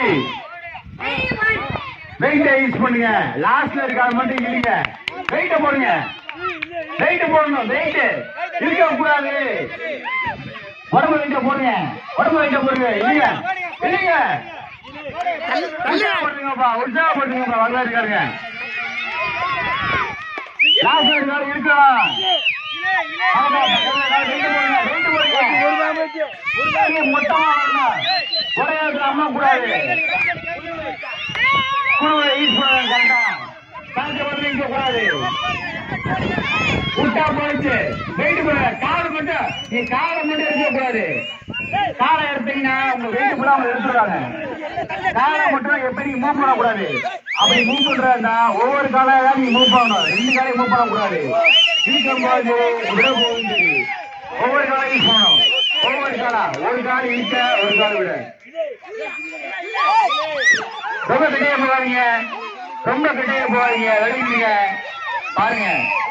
வெயிட்ட use பண்ணுங்க லாஸ்ட்ல இருக்க அது மட்டும் இல்லைங்க வெயிட்ட போடுங்க வெயிட்ட போடணும் வெயிட் இருக்க கூடாது உடம்பு வெயிட்ட போடுங்க உடம்பு வெயிட்ட போடுங்க இல்லைங்க இல்லைங்க உற்சாகப்படுத்துங்கப்பா உற்சாகப்படுத்துங்கப்பா வரல இருக்காருங்க லாஸ்ட்ல இருக்காரு இருக்கலாம் ஆமா, வெயிட்ட போடுங்க வெயிட்ட போடுங்க நீங்க மொத்தமா வரணும் ஒரே இடத்துல அம்மா கூடாது குழுவை யூஸ் பண்ணுங்க கரெக்டா காஞ்ச வந்து இங்க கூடாது விட்டா போயிடுச்சு வெயிட் பண்ணுங்க காலை மட்டும் நீ காலை மட்டும் எடுக்க கூடாது காலை எடுத்தீங்கன்னா உங்க வெயிட் கூட அவங்க எடுத்துருவாங்க காலை மட்டும் எப்படி நீங்க மூவ் பண்ணக்கூடாது அப்படி மூவ் பண்றதா ஒவ்வொரு காலையா தான் நீங்க மூவ் பண்ணணும் ரெண்டு காலையும் மூவ் பண்ணக்கூடாது இருக்கும் போது விட போகும் சரி ஒவ்வொரு காலையும் யூஸ் பண்ணணும் ஒவ்வொரு காலா ஒரு கால் இழுக்க ஒரு கால் விட ரொம்ப கிட்டே போகாதீங்க ரொம்ப கிட்டே போகாதீங்க விளையாடுங்க பாருங்க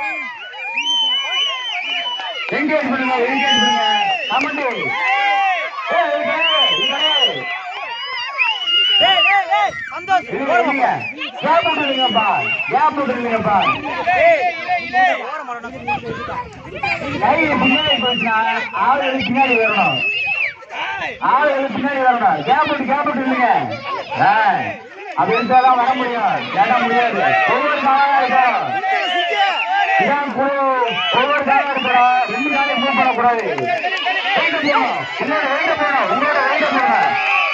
என்கரேஜ் பண்ணுங்க என்கரேஜ் பண்ணுங்க கமெண்ட் கேப் விட்டுருங்கப்பா கேப் விட்டுருங்கப்பா கை பின்னாடி போச்சுன்னா ஆளுகளுக்கு பின்னாடி வரணும் ஆளுகளுக்கு பின்னாடி வரணும் கேப் விட்டு கேப் விட்டு இல்லைங்க ஆ, அப்படி இருந்தாதான் வர முடியும் ஏன்னா முடியாது ஒவ்வொரு காலம் இருக்கும் இதான் குழு ஒவ்வொரு காலம் இருக்கிறோம் ரெண்டு காலையும் மூவ் பண்ணக்கூடாது வெயிட் போகணும் உங்களோட வெயிட் போகணும் உங்களோட வெயிட் போகணும்